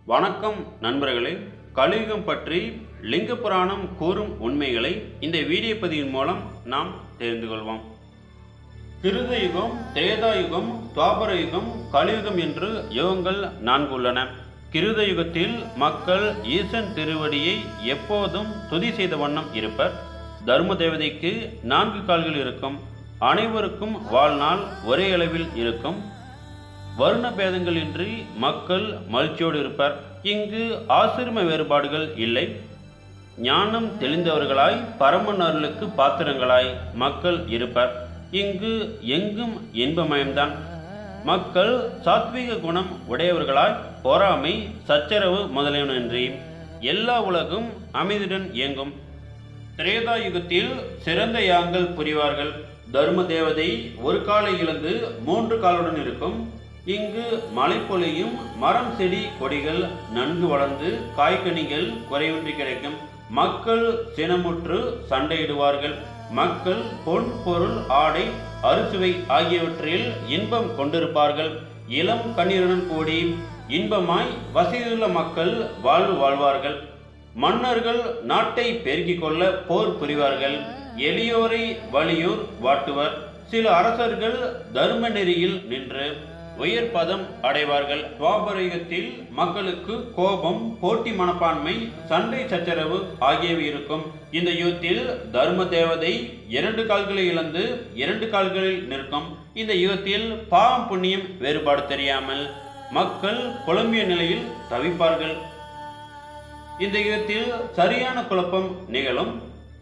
வணக்கம் நண்பர்களே கலியுகம் பற்றி லிங்க புராணம் கூறும் உண்மைகளை இந்த வீடியோ பதிவின் மூலம் நாம் தெரிந்து கொள்வோம் கிருத யுகம் திரேதா யுகம் துவாபர யுகம் கலியுகம் என்று யுகங்கள் நான்கு உள்ளன கிருத யுகத்தில் மக்கள் ஈசன் திருவடியை எப்போதும் துதி செய்த வண்ணம் இருப்பர் தர்ம தேவதைக்கு நான்கு கால்கள் இருக்கும் அனைவருக்கும் வாழ்நாள் ஒரே அளவில் இருக்கும் வருண பேதங்களின்றி மக்கள் மகிழ்ச்சியோடு இருப்பர் இங்கு ஆசிரம வேறுபாடுகள் இல்லை ஞானம் தெளிந்தவர்களாய் பரமன் அருளுக்கு பாத்திரங்களாய் மக்கள் இருப்பர் இங்கு எங்கும் இன்பமயம்தான் மக்கள் சாத்வீக குணம் உடையவர்களாய் பொறாமை சச்சரவு முதலியவனின்றி எல்லா உலகும் அமைதியுடன் இயங்கும் திரேதா யுகத்தில் சிறந்த யாங்கள் புரிவார்கள் தர்ம தேவதை ஒரு காலை இழந்து மூன்று காலுடன் இருக்கும் இங்கு மழை பொழியும் மரம் செடி கொடிகள் நன்கு வளர்ந்து காய்கனிகள் குறைவின்றி கிடைக்கும் மக்கள் சினமுற்று சண்டையிடுவார்கள் மக்கள் பொன் பொருள் ஆடை அறுசுவை ஆகியவற்றில் இன்பம் கொண்டிருப்பார்கள் இளம் கண்ணீருடன் கூடி இன்பமாய் வசதியுள்ள மக்கள் வாழ்வு வாழ்வார்கள் மன்னர்கள் நாட்டை பெருக்கிக் கொள்ள போர் புரிவார்கள் எளியோரை வலியோர் வாட்டுவர் சில அரசர்கள் தர்ம நெறியில் நின்று உயர் பதம் அடைவார்கள் துவாபரயுகத்தில் மக்களுக்கு கோபம் போட்டி மனப்பான்மை சண்டை சச்சரவு ஆகியவை இருக்கும் இந்த யுகத்தில் தர்ம தேவதை இரண்டு கால்களை இழந்து இரண்டு கால்களில் நிற்கும் இந்த யுகத்தில் பாவம் புண்ணியம் வேறுபாடு தெரியாமல் மக்கள் குழம்பிய நிலையில் தவிப்பார்கள் இந்த யுகத்தில் சரியான குழப்பம் நிகழும்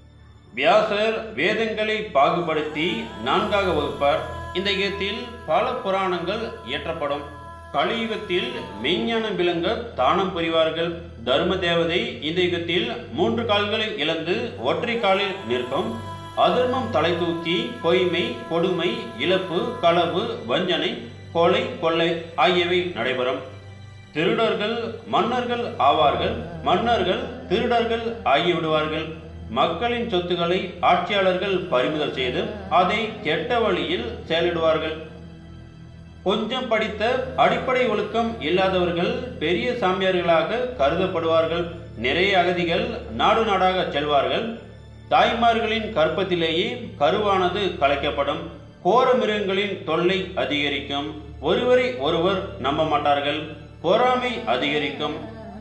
வியாசர் வேதங்களை பாகுபடுத்தி நான்காக வகுப்பார் இந்த யுகத்தில் பல புராணங்கள் இயற்றப்படும் கலியுகத்தில் மெய்ஞானம் விளங்க தானம் புரிவார்கள் தர்ம தேவதை இந்த யுகத்தில் மூன்று கால்களை இழந்து ஒற்றை காலில் நிற்கும் அதர்மம் தலை தூக்கி பொய்மை கொடுமை இழப்பு களவு வஞ்சனை கொலை கொள்ளை ஆகியவை நடைபெறும் திருடர்கள் மன்னர்கள் ஆவார்கள் மன்னர்கள் திருடர்கள் ஆகிவிடுவார்கள் மக்களின் சொத்துக்களை ஆட்சியாளர்கள் பறிமுதல் செய்து அதை கெட்ட வழியில் செயலிடுவார்கள் கொஞ்சம் படித்த அடிப்படை ஒழுக்கம் இல்லாதவர்கள் பெரிய சாமியார்களாக கருதப்படுவார்கள் நிறைய அகதிகள் நாடு நாடாக செல்வார்கள் தாய்மார்களின் கற்பத்திலேயே கருவானது கலைக்கப்படும் கோர மிருகங்களின் தொல்லை அதிகரிக்கும் ஒருவரை ஒருவர் நம்ப மாட்டார்கள் பொறாமை அதிகரிக்கும்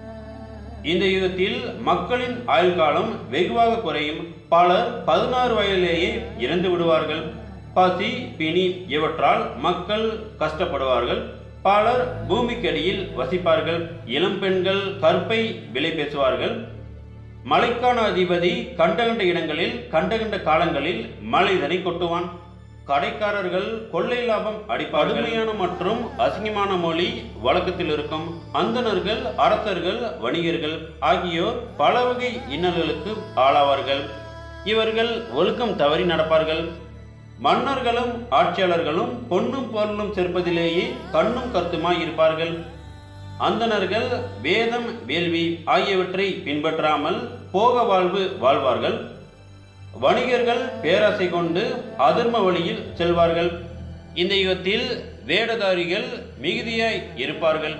இந்த யுகத்தில் மக்களின் ஆயுள் காலம் வெகுவாக குறையும் பலர் பதினாறு வயதிலேயே இறந்து விடுவார்கள் பசி பிணி இவற்றால் மக்கள் கஷ்டப்படுவார்கள் பலர் பூமிக்கடியில் வசிப்பார்கள் இளம் பெண்கள் கற்பை விலை பேசுவார்கள் மலைக்கான அதிபதி கண்ட கண்ட இடங்களில் கண்ட கண்ட காலங்களில் மலைதனை கொட்டுவான் கடைக்காரர்கள் கொள்ளை லாபம் அடிப்பாடுமையான மற்றும் அசிங்கமான மொழி வழக்கத்தில் இருக்கும் அந்தணர்கள் அரசர்கள் வணிகர்கள் ஆகியோர் பல வகை இன்னல்களுக்கு ஆளாவார்கள் இவர்கள் ஒழுக்கம் தவறி நடப்பார்கள் மன்னர்களும் ஆட்சியாளர்களும் பொன்னும் பொருளும் சேர்ப்பதிலேயே கண்ணும் கருத்துமாய் இருப்பார்கள் அந்தணர்கள் வேதம் வேள்வி ஆகியவற்றை பின்பற்றாமல் போக வாழ்வு வாழ்வார்கள் வணிகர்கள் பேராசை கொண்டு அதர்ம வழியில் செல்வார்கள் இந்த யுகத்தில் வேடதாரிகள் மிகுதியாய் இருப்பார்கள்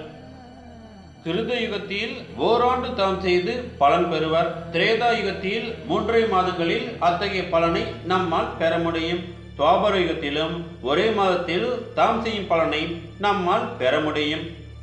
கிருத யுகத்தில் ஓராண்டு தாம் செய்து பலன் பெறுவர் திரேதா யுகத்தில் மூன்றரை மாதங்களில் அத்தகைய பலனை நம்மால் பெற முடியும் துவாபர யுகத்திலும் ஒரே மாதத்தில் தாம் செய்யும் பலனை நம்மால் பெற முடியும்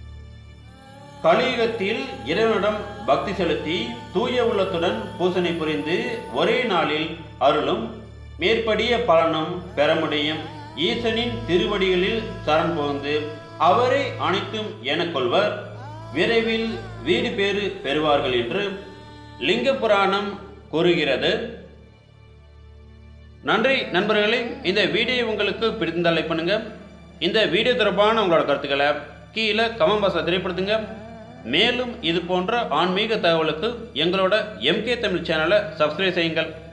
கலியுகத்தில் இறைவனிடம் பக்தி செலுத்தி தூய உள்ளத்துடன் பூசனை புரிந்து ஒரே நாளில் அருளும் மேற்படிய பலனும் பெற முடியும் ஈசனின் திருவடிகளில் சரண் புகுந்து அவரே அனைத்தும் என கொள்வர் விரைவில் வீடு பேறு பெறுவார்கள் என்று லிங்க புராணம் கூறுகிறது நன்றி நண்பர்களே இந்த வீடியோ உங்களுக்கு பிடித்திருந்தால் லைக் பண்ணுங்க இந்த வீடியோ தொடர்பான உங்களோட கருத்துக்களை கீழே கமெண்ட் பாக்ஸில் தெரியப்படுத்துங்க மேலும் இது போன்ற ஆன்மீக தகவலுக்கு எங்களோட எம்கே தமிழ் சேனலை சப்ஸ்கிரைப் செய்யுங்கள்